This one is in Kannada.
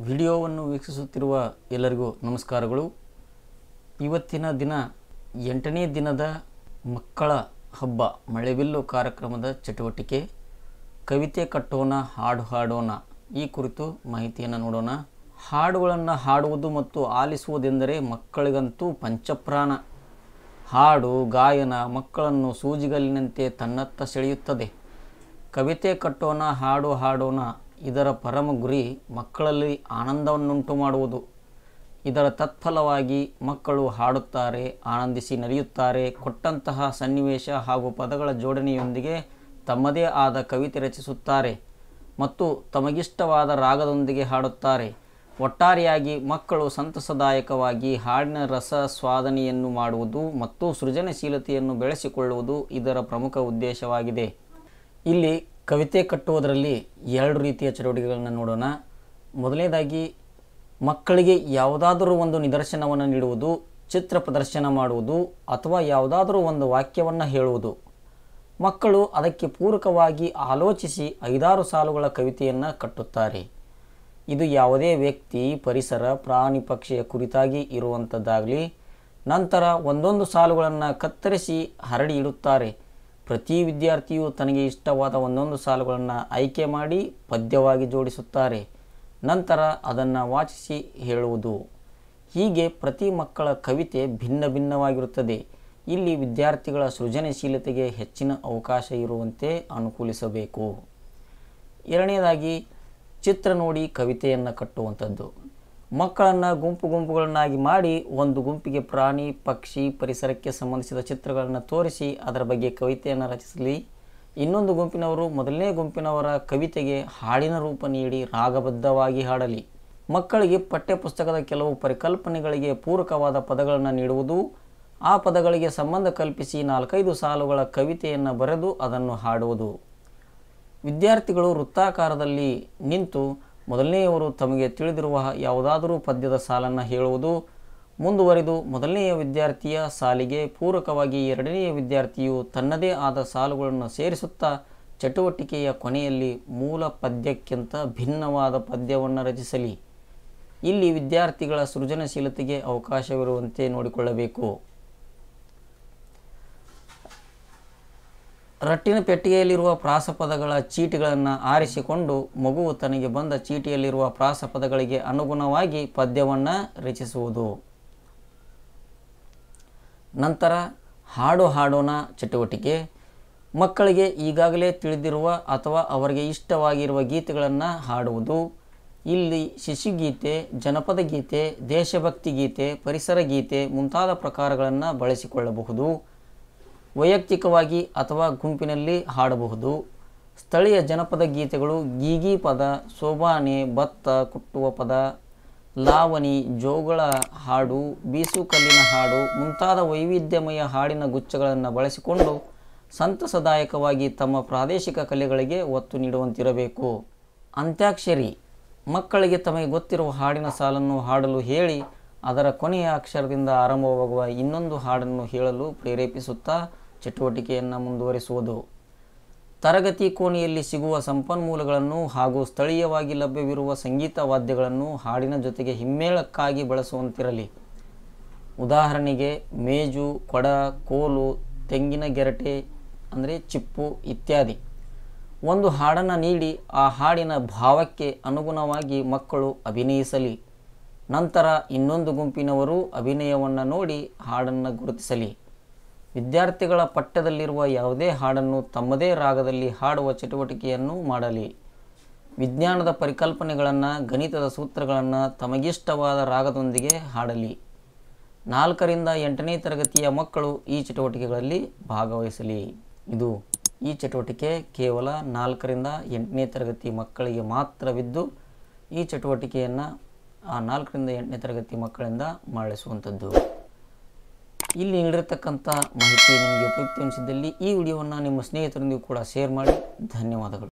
ವಿಡಿಯೋವನ್ನು ವೀಕ್ಷಿಸುತ್ತಿರುವ ಎಲ್ಲರಿಗೂ ನಮಸ್ಕಾರಗಳು ಇವತ್ತಿನ ದಿನ ಎಂಟನೇ ದಿನದ ಮಕ್ಕಳ ಹಬ್ಬ ಮಳೆಬಿಲ್ಲು ಕಾರ್ಯಕ್ರಮದ ಚಟುವಟಿಕೆ ಕವಿತೆ ಕಟ್ಟೋಣ ಹಾಡು ಹಾಡೋಣ ಈ ಕುರಿತು ಮಾಹಿತಿಯನ್ನು ನೋಡೋಣ ಹಾಡುಗಳನ್ನು ಹಾಡುವುದು ಮತ್ತು ಆಲಿಸುವುದೆಂದರೆ ಮಕ್ಕಳಿಗಂತೂ ಪಂಚಪ್ರಾಣ ಹಾಡು ಗಾಯನ ಮಕ್ಕಳನ್ನು ಸೂಜಿಗಲ್ಲಿನಂತೆ ತನ್ನತ್ತ ಸೆಳೆಯುತ್ತದೆ ಕವಿತೆ ಕಟ್ಟೋಣ ಹಾಡು ಹಾಡೋಣ ಇದರ ಪರಮ ಗುರಿ ಮಕ್ಕಳಲ್ಲಿ ಆನಂದವನ್ನುಂಟು ಮಾಡುವುದು ಇದರ ತತ್ಫಲವಾಗಿ ಮಕ್ಕಳು ಹಾಡುತ್ತಾರೆ ಆನಂದಿಸಿ ನಲಿಯುತ್ತಾರೆ ಕೊಟ್ಟಂತಹ ಸನ್ನಿವೇಶ ಹಾಗೂ ಪದಗಳ ಜೋಡಣೆಯೊಂದಿಗೆ ತಮ್ಮದೇ ಆದ ಕವಿತೆ ರಚಿಸುತ್ತಾರೆ ಮತ್ತು ತಮಗಿಷ್ಟವಾದ ರಾಗದೊಂದಿಗೆ ಹಾಡುತ್ತಾರೆ ಒಟ್ಟಾರೆಯಾಗಿ ಮಕ್ಕಳು ಸಂತಸದಾಯಕವಾಗಿ ಹಾಡಿನ ರಸ ಸ್ವಾದನೆಯನ್ನು ಮಾಡುವುದು ಮತ್ತು ಸೃಜನಶೀಲತೆಯನ್ನು ಬೆಳೆಸಿಕೊಳ್ಳುವುದು ಇದರ ಪ್ರಮುಖ ಉದ್ದೇಶವಾಗಿದೆ ಇಲ್ಲಿ ಕವಿತೆ ಕಟ್ಟುವುದರಲ್ಲಿ ಎರಡು ರೀತಿಯ ಚಟುವಟಿಕೆಗಳನ್ನು ನೋಡೋಣ ಮೊದಲನೇದಾಗಿ ಮಕ್ಕಳಿಗೆ ಯಾವುದಾದರೂ ಒಂದು ನಿದರ್ಶನವನ್ನು ನೀಡುವುದು ಚಿತ್ರ ಪ್ರದರ್ಶನ ಮಾಡುವುದು ಅಥವಾ ಯಾವುದಾದರೂ ಒಂದು ವಾಕ್ಯವನ್ನು ಹೇಳುವುದು ಮಕ್ಕಳು ಅದಕ್ಕೆ ಪೂರಕವಾಗಿ ಆಲೋಚಿಸಿ ಐದಾರು ಸಾಲುಗಳ ಕವಿತೆಯನ್ನು ಕಟ್ಟುತ್ತಾರೆ ಇದು ಯಾವುದೇ ವ್ಯಕ್ತಿ ಪರಿಸರ ಪ್ರಾಣಿ ಪಕ್ಷಿಯ ಕುರಿತಾಗಿ ಇರುವಂಥದ್ದಾಗಲಿ ನಂತರ ಒಂದೊಂದು ಸಾಲುಗಳನ್ನು ಕತ್ತರಿಸಿ ಹರಡಿ ಇಡುತ್ತಾರೆ ಪ್ರತಿ ವಿದ್ಯಾರ್ಥಿಯು ತನಗೆ ಇಷ್ಟವಾದ ಒಂದೊಂದು ಸಾಲುಗಳನ್ನು ಆಯ್ಕೆ ಮಾಡಿ ಪದ್ಯವಾಗಿ ಜೋಡಿಸುತ್ತಾರೆ ನಂತರ ಅದನ್ನು ವಾಚಿಸಿ ಹೇಳುವುದು ಹೀಗೆ ಪ್ರತಿ ಮಕ್ಕಳ ಕವಿತೆ ಭಿನ್ನ ಭಿನ್ನವಾಗಿರುತ್ತದೆ ಇಲ್ಲಿ ವಿದ್ಯಾರ್ಥಿಗಳ ಸೃಜನಶೀಲತೆಗೆ ಹೆಚ್ಚಿನ ಅವಕಾಶ ಇರುವಂತೆ ಅನುಕೂಲಿಸಬೇಕು ಎರಡನೇದಾಗಿ ಚಿತ್ರ ನೋಡಿ ಕವಿತೆಯನ್ನು ಕಟ್ಟುವಂಥದ್ದು ಮಕ್ಕಳನ್ನು ಗುಂಪು ಗುಂಪುಗಳನ್ನಾಗಿ ಮಾಡಿ ಒಂದು ಗುಂಪಿಗೆ ಪ್ರಾಣಿ ಪಕ್ಷಿ ಪರಿಸರಕ್ಕೆ ಸಂಬಂಧಿಸಿದ ಚಿತ್ರಗಳನ್ನು ತೋರಿಸಿ ಅದರ ಬಗ್ಗೆ ಕವಿತೆಯನ್ನು ರಚಿಸಲಿ ಇನ್ನೊಂದು ಗುಂಪಿನವರು ಮೊದಲನೇ ಗುಂಪಿನವರ ಕವಿತೆಗೆ ಹಾಡಿನ ರೂಪ ನೀಡಿ ರಾಗಬದ್ಧವಾಗಿ ಹಾಡಲಿ ಮಕ್ಕಳಿಗೆ ಪಠ್ಯಪುಸ್ತಕದ ಕೆಲವು ಪರಿಕಲ್ಪನೆಗಳಿಗೆ ಪೂರಕವಾದ ಪದಗಳನ್ನು ನೀಡುವುದು ಆ ಪದಗಳಿಗೆ ಸಂಬಂಧ ಕಲ್ಪಿಸಿ ನಾಲ್ಕೈದು ಸಾಲುಗಳ ಕವಿತೆಯನ್ನು ಬರೆದು ಅದನ್ನು ಹಾಡುವುದು ವಿದ್ಯಾರ್ಥಿಗಳು ವೃತ್ತಾಕಾರದಲ್ಲಿ ನಿಂತು ಮೊದಲನೆಯವರು ತಮಗೆ ತಿಳಿದಿರುವ ಯಾವುದಾದರೂ ಪದ್ಯದ ಸಾಲನ್ನು ಹೇಳುವುದು ಮುಂದುವರಿದು ಮೊದಲನೆಯ ವಿದ್ಯಾರ್ಥಿಯ ಸಾಲಿಗೆ ಪೂರಕವಾಗಿ ಎರಡನೆಯ ವಿದ್ಯಾರ್ಥಿಯು ತನ್ನದೇ ಆದ ಸಾಲುಗಳನ್ನು ಸೇರಿಸುತ್ತಾ ಚಟುವಟಿಕೆಯ ಕೊನೆಯಲ್ಲಿ ಮೂಲ ಪದ್ಯಕ್ಕಿಂತ ಭಿನ್ನವಾದ ಪದ್ಯವನ್ನು ರಚಿಸಲಿ ಇಲ್ಲಿ ವಿದ್ಯಾರ್ಥಿಗಳ ಸೃಜನಶೀಲತೆಗೆ ಅವಕಾಶವಿರುವಂತೆ ನೋಡಿಕೊಳ್ಳಬೇಕು ರಟ್ಟಿನ ಪೆಟ್ಟಿಗೆಯಲ್ಲಿರುವ ಪ್ರಾಸಪದಗಳ ಚೀಟಿಗಳನ್ನು ಆರಿಸಿಕೊಂಡು ಮಗುವು ತನಗೆ ಬಂದ ಚೀಟಿಯಲ್ಲಿರುವ ಪ್ರಾಸಪದಗಳಿಗೆ ಅನುಗುಣವಾಗಿ ಪದ್ಯವನ್ನು ರಚಿಸುವುದು ನಂತರ ಹಾಡು ಹಾಡೋಣ ಚಟುವಟಿಕೆ ಮಕ್ಕಳಿಗೆ ಈಗಾಗಲೇ ತಿಳಿದಿರುವ ಅಥವಾ ಅವರಿಗೆ ಇಷ್ಟವಾಗಿರುವ ಗೀತೆಗಳನ್ನು ಹಾಡುವುದು ಇಲ್ಲಿ ಶಿಶುಗೀತೆ ಜನಪದ ಗೀತೆ ದೇಶಭಕ್ತಿ ಗೀತೆ ಪರಿಸರ ಗೀತೆ ಮುಂತಾದ ಪ್ರಕಾರಗಳನ್ನು ಬಳಸಿಕೊಳ್ಳಬಹುದು ವೈಯಕ್ತಿಕವಾಗಿ ಅಥವಾ ಗುಂಪಿನಲ್ಲಿ ಹಾಡಬಹುದು ಸ್ಥಳೀಯ ಜನಪದ ಗೀತೆಗಳು ಗೀಗಿ ಪದ ಸೋಬಾನೆ ಭತ್ತ ಕುಟ್ಟುವ ಪದ ಲಾವಣಿ ಜೋಗಳ ಹಾಡು ಬೀಸುಕಲ್ಲಿನ ಹಾಡು ಮುಂತಾದ ವೈವಿಧ್ಯಮಯ ಹಾಡಿನ ಗುಚ್ಛಗಳನ್ನು ಬಳಸಿಕೊಂಡು ಸಂತಸದಾಯಕವಾಗಿ ತಮ್ಮ ಪ್ರಾದೇಶಿಕ ಕಲೆಗಳಿಗೆ ಒತ್ತು ನೀಡುವಂತಿರಬೇಕು ಅಂತ್ಯಾಕ್ಷರಿ ಮಕ್ಕಳಿಗೆ ತಮಗೆ ಗೊತ್ತಿರುವ ಹಾಡಿನ ಸಾಲನ್ನು ಹಾಡಲು ಹೇಳಿ ಅದರ ಕೊನೆಯ ಅಕ್ಷರದಿಂದ ಆರಂಭವಾಗುವ ಇನ್ನೊಂದು ಹಾಡನ್ನು ಹೇಳಲು ಪ್ರೇರೇಪಿಸುತ್ತಾ ಚಟುವಟಿಕೆಯನ್ನು ಮುಂದುವರಿಸುವುದು ತರಗತಿ ಕೋಣೆಯಲ್ಲಿ ಸಿಗುವ ಸಂಪನ್ಮೂಲಗಳನ್ನು ಹಾಗೂ ಸ್ಥಳೀಯವಾಗಿ ಲಭ್ಯವಿರುವ ಸಂಗೀತ ವಾದ್ಯಗಳನ್ನು ಹಾಡಿನ ಜೊತೆಗೆ ಹಿಮ್ಮೇಳಕ್ಕಾಗಿ ಬಳಸುವಂತಿರಲಿ ಉದಾಹರಣೆಗೆ ಮೇಜು ಕೊಡ ಕೋಲು ತೆಂಗಿನ ಗೆರಟೆ ಅಂದರೆ ಚಿಪ್ಪು ಇತ್ಯಾದಿ ಒಂದು ಹಾಡನ್ನು ನೀಡಿ ಆ ಹಾಡಿನ ಭಾವಕ್ಕೆ ಅನುಗುಣವಾಗಿ ಮಕ್ಕಳು ಅಭಿನಯಿಸಲಿ ನಂತರ ಇನ್ನೊಂದು ಗುಂಪಿನವರು ಅಭಿನಯವನ್ನು ನೋಡಿ ಹಾಡನ್ನು ಗುರುತಿಸಲಿ ವಿದ್ಯಾರ್ಥಿಗಳ ಪಠ್ಯದಲ್ಲಿರುವ ಯಾವುದೇ ಹಾಡನ್ನು ತಮ್ಮದೇ ರಾಗದಲ್ಲಿ ಹಾಡುವ ಚಟುವಟಿಕೆಯನ್ನು ಮಾಡಲಿ ವಿಜ್ಞಾನದ ಪರಿಕಲ್ಪನೆಗಳನ್ನು ಗಣಿತದ ಸೂತ್ರಗಳನ್ನು ತಮಗಿಷ್ಟವಾದ ರಾಗದೊಂದಿಗೆ ಹಾಡಲಿ ನಾಲ್ಕರಿಂದ ಎಂಟನೇ ತರಗತಿಯ ಮಕ್ಕಳು ಈ ಚಟುವಟಿಕೆಗಳಲ್ಲಿ ಭಾಗವಹಿಸಲಿ ಇದು ಈ ಚಟುವಟಿಕೆ ಕೇವಲ ನಾಲ್ಕರಿಂದ ಎಂಟನೇ ತರಗತಿ ಮಕ್ಕಳಿಗೆ ಮಾತ್ರವಿದ್ದು ಈ ಚಟುವಟಿಕೆಯನ್ನು ಆ ನಾಲ್ಕರಿಂದ ಎಂಟನೇ ತರಗತಿ ಮಕ್ಕಳಿಂದ ಮಾಡಿಸುವಂಥದ್ದು ಇಲ್ಲಿ ನೀಡಿರತಕ್ಕಂಥ ಮಾಹಿತಿ ನಿಮಗೆ ಉಪಯುಕ್ತ ಅನಿಸಿದ್ದಲ್ಲಿ ಈ ವಿಡಿಯೋವನ್ನು ನಿಮ್ಮ ಸ್ನೇಹಿತರೊಂದಿಗೂ ಕೂಡ ಶೇರ್ ಮಾಡಿ ಧನ್ಯವಾದಗಳು